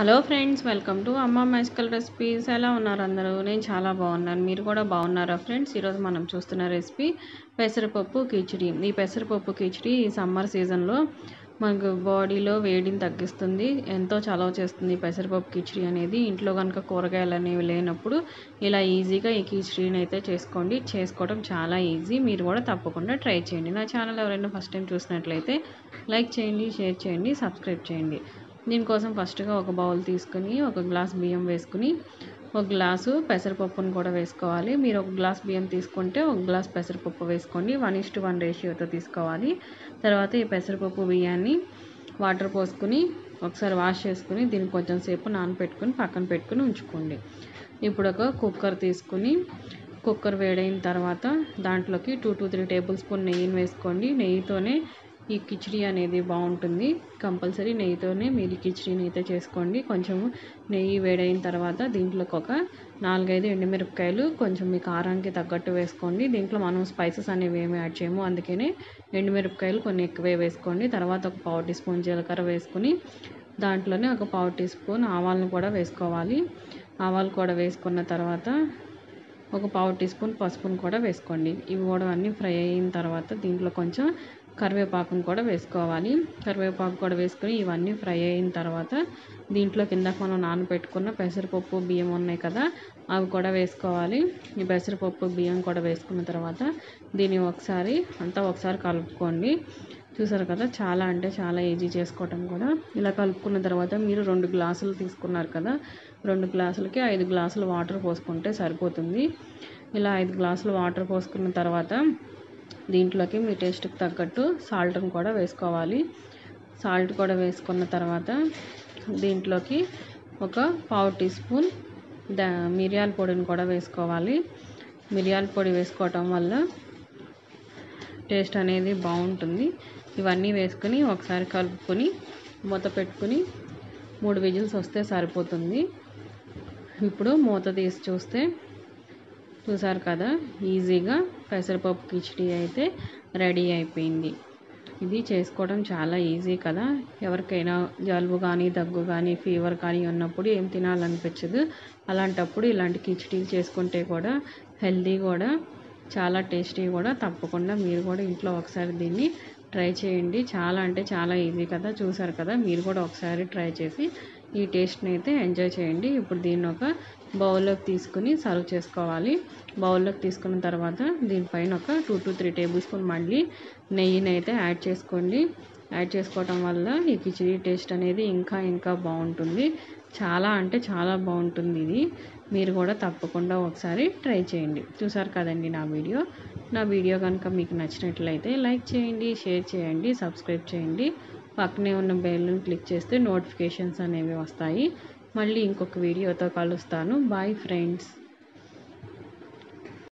hello friends welcome to Amma Magical Recipes ఎలా ఉన్నారు అందరూ నేను చాలా బాగున్నాను మీరు కూడా బాగున్నారా ఫ్రెండ్స్ ఈరోజు మనం చూస్తున్న రెసిపీ పెసరపప్పు కిచిడి ఈ పెసరపప్పు కిచిడి ఈ సమ్మర్ సీజన్లో మనకు బాడీలో వేడిని తగ్గిస్తుంది ఎంతో చలవ చేస్తుంది ఈ పెసరపప్పు కిచిడి అనేది ఇంట్లో కనుక కూరగాయలు అనేవి లేనప్పుడు ఇలా ఈజీగా ఈ కిచిడిని అయితే చేసుకోండి చేసుకోవడం చాలా ఈజీ మీరు కూడా తప్పకుండా ట్రై చేయండి నా ఛానల్ ఎవరైనా ఫస్ట్ టైం చూసినట్లయితే లైక్ చేయండి షేర్ చేయండి సబ్స్క్రైబ్ చేయండి దీనికోసం ఫస్ట్గా ఒక బౌల్ తీసుకుని ఒక గ్లాస్ బియ్యం వేసుకుని ఒక గ్లాసు పెసరపప్పును కూడా వేసుకోవాలి మీరు ఒక గ్లాస్ బియ్యం తీసుకుంటే ఒక గ్లాస్ పెసరపప్పు వేసుకోండి వన్ ఇస్ టు వన్ రేషియోతో తీసుకోవాలి తర్వాత ఈ పెసరపప్పు బియ్యాన్ని వాటర్ పోసుకుని ఒకసారి వాష్ చేసుకుని దీన్ని కొంచెం సేపు నానబెట్టుకుని పక్కన పెట్టుకుని ఉంచుకోండి ఇప్పుడు ఒక కుక్కర్ తీసుకుని కుక్కర్ వేడైన తర్వాత దాంట్లోకి two to three tablespoon నెయ్యిని వేసుకోండి నెయ్యితోనే ఈ కిచిడి అనేది బాగుంటుంది కంపల్సరీ నెయ్యితోనే మీరు కిచిడీని అయితే చేసుకోండి కొంచెం నెయ్యి వేడైన తర్వాత దీంట్లోకి ఒక నాలుగైదు ఎండుమిరపకాయలు కొంచెం మీ కారానికి తగ్గట్టు వేసుకోండి దీంట్లో మనం స్పైసెస్ అనేవి ఏమి యాడ్ చేయము అందుకనే ఎండుమిరపకాయలు కొన్ని ఎక్కువే వేసుకోండి తర్వాత ఒక పావు టీ స్పూన్ జీలకర్ర వేసుకుని దాంట్లోనే ఒక పావు టీ స్పూన్ ఆవాలను కూడా వేసుకోవాలి ఆవాలు కూడా వేసుకున్న తర్వాత ఒక పావు టీ స్పూన్ పసుపును కూడా వేసుకోండి ఇవి కూడా అన్నీ ఫ్రై అయిన తర్వాత దీంట్లో కొంచెం కరివేపాకును కూడా వేసుకోవాలి కరివేపాకు కూడా వేసుకొని ఇవన్నీ ఫ్రై అయిన తర్వాత దీంట్లో కిందకు మనం నానబెట్టుకున్న పెసరపప్పు బియ్యం ఉన్నాయి కదా అవి కూడా వేసుకోవాలి ఈ పెసరపప్పు బియ్యం కూడా వేసుకున్న తర్వాత దీన్ని ఒకసారి అంతా ఒకసారి కలుపుకోండి చూసారు కదా చాలా అంటే చాలా ఈజీ చేసుకోవటం కూడా ఇలా కలుపుకున్న తర్వాత మీరు రెండు గ్లాసులు తీసుకున్నారు కదా రెండు గ్లాసులకి ఐదు గ్లాసులు వాటర్ పోసుకుంటే సరిపోతుంది ఇలా ఐదు గ్లాసులు వాటర్ పోసుకున్న తర్వాత దీంట్లోకి మీ టేస్ట్కి తగ్గట్టు సాల్ట్ని కూడా వేసుకోవాలి సాల్ట్ కూడా వేసుకున్న తర్వాత దీంట్లోకి ఒక పావు టీ స్పూన్ ద మిరియాల పొడిని కూడా వేసుకోవాలి మిరియాల పొడి వేసుకోవటం వల్ల టేస్ట్ అనేది బాగుంటుంది ఇవన్నీ వేసుకుని ఒకసారి కలుపుకొని మూత పెట్టుకుని మూడు విజిల్స్ వస్తే సరిపోతుంది ఇప్పుడు మూత తీసి చూస్తే చూసారు కదా ఈజీగా పెసరపప్పు కిచిడి అయితే రెడీ అయిపోయింది ఇది చేసుకోవడం చాలా ఈజీ కదా ఎవరికైనా జలుబు కానీ దగ్గు కానీ ఫీవర్ కానీ ఉన్నప్పుడు ఏం తినాలనిపించదు అలాంటప్పుడు ఇలాంటి కిచిడీలు చేసుకుంటే కూడా హెల్తీ కూడా చాలా టేస్టీ కూడా తప్పకుండా మీరు కూడా ఇంట్లో ఒకసారి దీన్ని ట్రై చేయండి చాలా అంటే చాలా ఈజీ కదా చూసారు కదా మీరు కూడా ఒకసారి ట్రై చేసి ఈ టేస్ట్ని అయితే ఎంజాయ్ చేయండి ఇప్పుడు దీన్ని ఒక బౌల్లోకి తీసుకుని సర్వ్ చేసుకోవాలి బౌల్లోకి తీసుకున్న తర్వాత దీనిపైన ఒక two to three tablespoon మళ్ళీ నెయ్యిని అయితే యాడ్ చేసుకోండి యాడ్ చేసుకోవటం వల్ల ఈ కిచిడి టేస్ట్ అనేది ఇంకా ఇంకా బాగుంటుంది చాలా అంటే చాలా బాగుంటుంది ఇది మీరు కూడా తప్పకుండా ఒకసారి ట్రై చేయండి చూసారు కదండి నా వీడియో నా వీడియో కనుక మీకు నచ్చినట్లయితే లైక్ చేయండి షేర్ చేయండి సబ్స్క్రైబ్ చేయండి పక్కనే ఉన్న బెల్ని క్లిక్ చేస్తే నోటిఫికేషన్స్ అనేవి వస్తాయి మళ్ళీ ఇంకొక వీడియోతో కలుస్తాను బాయ్ ఫ్రెండ్స్